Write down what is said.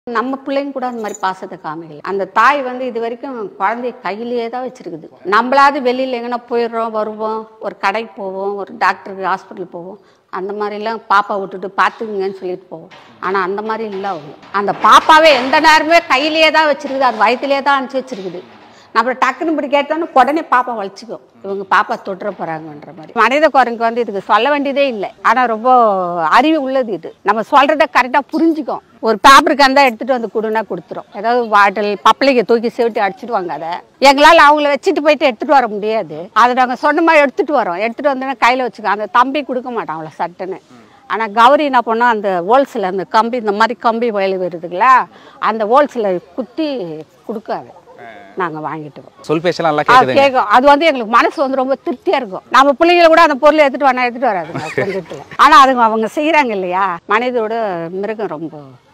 நம்ம பிள்ளைங்க கூட அந்த மாதிரி பாசத்தை காமிக்கல அந்த தாய் வந்து இது வரைக்கும் குழந்தைய கையிலேயே தான் வச்சிருக்குது நம்மளாவது வெளியில் எங்கன்னா போயிடுறோம் வருவோம் ஒரு கடைக்கு போவோம் ஒரு டாக்டருக்கு ஹாஸ்பிட்டல் போவோம் அந்த மாதிரிலாம் பாப்பா விட்டுட்டு பார்த்துக்குங்கன்னு சொல்லிட்டு போவோம் ஆனால் அந்த மாதிரி இல்லை அவங்க அந்த பாப்பாவே எந்த நேரமே கையிலேயே தான் வச்சிருக்குது அது வயிற்றுலேயே தான் அனுப்பிச்சி வச்சிருக்குது நம்ம டக்குன்னு இப்படி கேட்டோன்னு உடனே பாப்பா வலிச்சுக்கும் இவங்க பாப்பா தொட்டுற போறாங்கன்ற மாதிரி மனித குரங்கு வந்து இதுக்கு சொல்ல வேண்டியதே இல்லை ஆனா ரொம்ப அறிவு உள்ளது இது நம்ம சொல்றத கரெக்டா புரிஞ்சுக்கும் ஒரு பேப்பருக்கு இருந்தா எடுத்துட்டு வந்து கொடுனா கொடுத்துரும் ஏதாவது வாட்டல் பப்பளைக்கு தூக்கி சேவிட்டு அடிச்சிடுவாங்க அதை எங்களால் அவங்கள வச்சுட்டு போயிட்டு எடுத்துட்டு வர முடியாது அதை நாங்கள் சொன்ன மாதிரி எடுத்துட்டு வரோம் எடுத்துட்டு வந்தோன்னா கையில வச்சுக்கோ அந்த தம்பி கொடுக்க மாட்டான் அவ்வளோ சட்டுன்னு ஆனால் கௌரி என்ன பண்ணோம் அந்த ஹோல்ஸில் அந்த கம்பி இந்த மாதிரி கம்பி வயல் வருதுங்களா அந்த ஹோல்ஸில் குத்தி கொடுக்காது நாங்கள் வாங்கிட்டு வரோம் சொல் பேச்செல்லாம் நல்லா அது கேக்குதுங்க கேட்கும் அது வந்து எங்களுக்கு மனசு வந்து ரொம்ப திருப்தியா இருக்கும் நம்ம பிள்ளைங்கள கூட அந்த பொருளை எடுத்துட்டு வரணும் எடுத்துட்டு வராதுங்க கொஞ்சத்துல ஆனா அதுங்க அவங்க செய்யறாங்க இல்லையா மனிதோட மிருகம் ரொம்ப